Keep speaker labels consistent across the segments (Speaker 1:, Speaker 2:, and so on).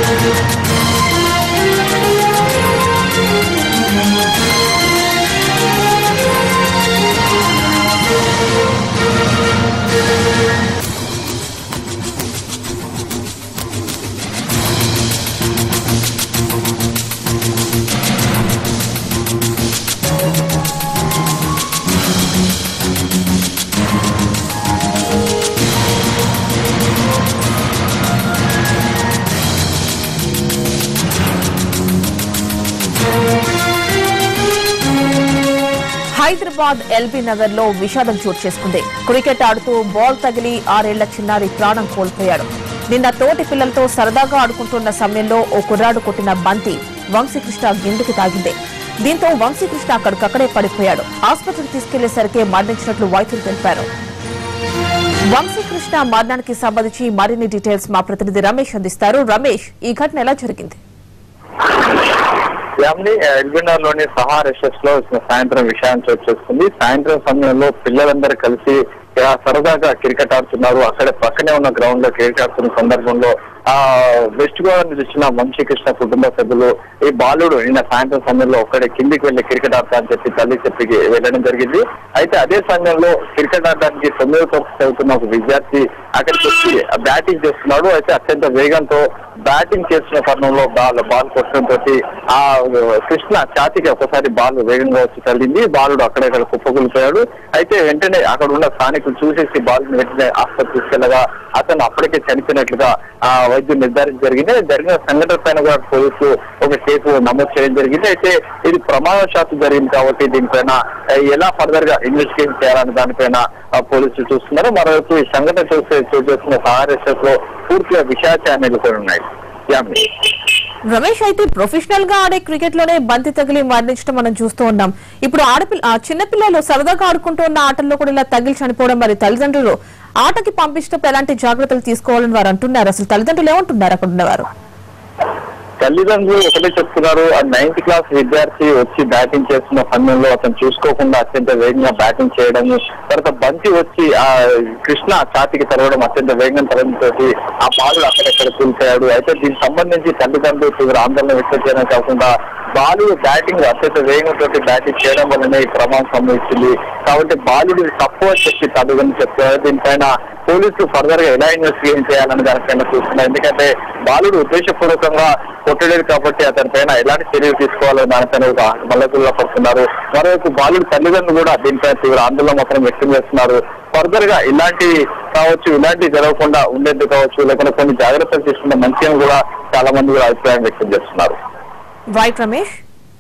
Speaker 1: హైదరాబాద్ ఎల్బీ నగర్ లో విషాదం చోటు చేసుకుంది క్రికెట్ ఆడుతూ బాల్ తగిలి ఆరేళ్ల చిన్నారి ప్రాణం కోల్పోయాడు నిన్న తోటి పిల్లలతో సరదాగా ఆడుకుంటున్న సమయంలో ఓ కుర్రాడు కొట్టిన బంతి వంశీకృష్ణ గిందుకు తాగింది దీంతో వంశీకృష్ణ అక్కడికక్కడే పడిపోయాడు ఆసుపత్రికి తీసుకెళ్లేసరికి మరణించినట్లు వైద్యులు తెలిపారు వంశీకృష్ణ మరణానికి సంబంధించి మరిన్ని డీటెయిల్స్ మా ప్రతినిధి రమేష్ అందిస్తారు రమేష్ ఈ ఘటన ఎలా జరిగింది
Speaker 2: ఫ్యామిలీ ఎల్బినార్ లోని సహా రెస్టెస్ లో సాయంత్రం విషయాన్ని చోటు చేసుకుంది సాయంత్రం సమయంలో పిల్లలందరూ కలిసి ఆ, సరదాగా క్రికెట్ ఆడుతున్నారు అక్కడ పక్కనే ఉన్న గ్రౌండ్ లో క్రికెట్ ఆడుతున్న సందర్భంలో ఆ వెస్ట్ గోదావరి నుంచి వచ్చిన వంశీకృష్ణ కుటుంబ సభ్యులు ఈ బాలుడు నిన్న సాయంత్రం సమయంలో ఒక్కడే కిందికి వెళ్లి క్రికెట్ ఆడతా అని చెప్పి తల్లి చెప్పి వెళ్ళడం జరిగింది అయితే అదే సమయంలో క్రికెట్ ఆడడానికి తొమ్మిదో తరగతి చదువుతున్న ఒక విద్యార్థి అక్కడికి వచ్చి బ్యాటింగ్ చేస్తున్నాడు అయితే అత్యంత వేగంతో బ్యాటింగ్ చేస్తున్న తరుణంలో బాల్ బాల్ కొట్టడంతో ఆ కృష్ణ ఛాతికి ఒకసారి బాల్ వేగంగా వచ్చి తల్లింది బాలుడు అక్కడక్కడ కుప్పకూలిపోయాడు అయితే వెంటనే అక్కడ ఉన్న స్థానికులు చూసేసి బాల్ వెంటనే ఆసుపత్రి తీసుకెళ్లగా అతను అప్పటికే చనిపోయినట్లుగా ఆ వైద్యులు నిర్ధారించడం జరిగింది జరిగిన సంఘటన పైన కూడా పోలీసులు ఒక కేసు నమోదు చేయడం జరిగింది అయితే ఇది ప్రమాదవశాత్తు జరిగింది కాబట్టి దీనిపైన ఆ, ఎలా ఫర్దర్ గా ఇన్వెస్టిగేషన్ చేయాలనే దానిపైన ఆ, పోలీసులు చూస్తున్నారు మరోవైపు ఈ సంఘటన చూస్తే చోటు చేస్తున్న సహారెస్టెస్ లో పూర్తిగా విషాచాన్ని నెలకొని ఉన్నాయి యామిని.
Speaker 1: రమేష్ అయితే ప్రొఫెషనల్ గా ఆడే క్రికెట్ లోనే బంతి తగిలి మరణించడం మనం చూస్తూ ఉన్నాం ఇప్పుడు ఆడపిల్ల ఆ చిన్నపిల్లలు సరదాగా ఆడుకుంటూ ఉన్న ఆటల్లో కూడా ఇలా తగిలి చనిపోవడం మరి తల్లిదండ్రులు ఆటకి పంపించినప్పుడు ఎలాంటి జాగ్రత్తలు తీసుకోవాలని వారు అంటున్నారు అసలు తల్లిదండ్రులు ఏమంటున్నారు అక్కడ ఉన్నవారు
Speaker 2: తల్లిదండ్రులు ఒకటే చెప్తున్నారు ఆ నైన్త్ క్లాస్ విద్యార్థి వచ్చి బ్యాటింగ్ చేస్తున్న సమయంలో అతను చూసుకోకుండా అత్యంత వేగంగా బ్యాటింగ్ చేయడం తర్వాత బంతి వచ్చి ఆ కృష్ణ ఛాతికి తరవడం అత్యంత వేగంగా తరగడంతో ఆ బాలుడు అక్కడెక్కడ కూలిపోయాడు అయితే దీనికి సంబంధించి తల్లిదండ్రులు తీవ్ర ఆందోళన వ్యక్తం చేయడం కాకుండా బాలుడు బ్యాటింగ్ అత్యంత వేగంతో బ్యాటింగ్ చేయడం వల్లనే ఈ ప్రమాదం సంభవించింది కాబట్టి బాలుడు తక్కువ చెప్పి తల్లిదండ్రులు చెప్తారు దీనిపైన పోలీసులు ఫర్దర్ గా ఎలా ఇన్వెస్టిగేషన్ చేయాలని దానిపైన చూస్తున్నారు ఎందుకంటే బాలుడు ఉద్దేశపూర్వకంగా కొట్టలేదు కాబట్టి అతని పైన ఎలాంటి చర్యలు తీసుకోవాలో దానిపైన ఒక మల్లకుల్లో పడుతున్నారు మరోవైపు బాలుడు తల్లిదండ్రులు కూడా దీనిపైన తీవ్ర ఆందోళన మాత్రం వ్యక్తం చేస్తున్నారు ఫర్దర్ గా ఇలాంటివి కావచ్చు ఇలాంటివి జరగకుండా ఉండేది కావచ్చు లేకుంటే కొన్ని జాగ్రత్తలు తీసుకున్న మంచి అని కూడా చాలా మంది కూడా అభిప్రాయం వ్యక్తం చేస్తున్నారు
Speaker 1: రైట్ రమేష్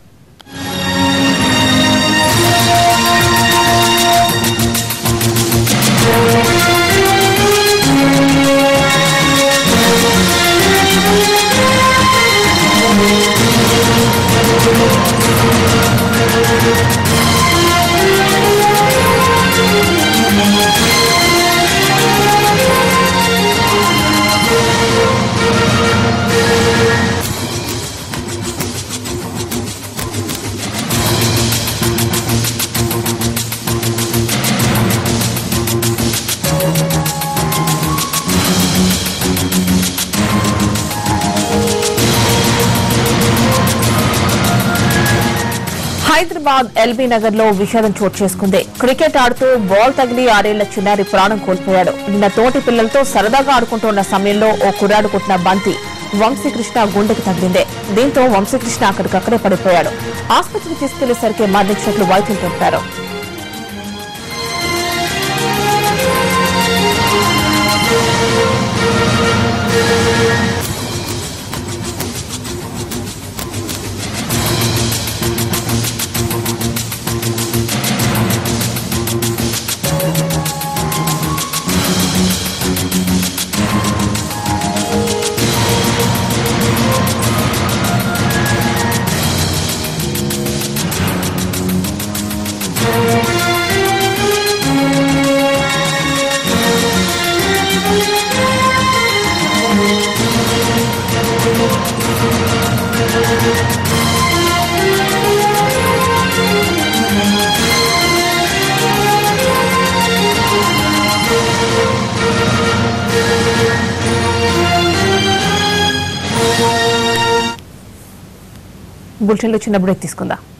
Speaker 1: హైదరాబాద్ ఎల్బీ నగర్ లో విషాదం చోటు చేసుకుంది క్రికెట్ ఆడుతూ బాల్ తగిలి ఆరేళ్ల చిన్నారి ప్రాణం కోల్పోయాడు నిన్న తోటి పిల్లలతో సరదాగా ఆడుకుంటున్న సమయంలో ఓ కుర్రాడు కొట్టిన బంతి వంశీకృష్ణ గుండెకి తగిలిందే దీంతో వంశీకృష్ణ అక్కడికక్కడే పడిపోయాడు ఆసుపత్రికి తీసుకెళ్లేసరికి మరణించినట్లు వైద్యులు తెలిపారు బులెటిన్లో చిన్న బ్రేక్ తీసుకుందాం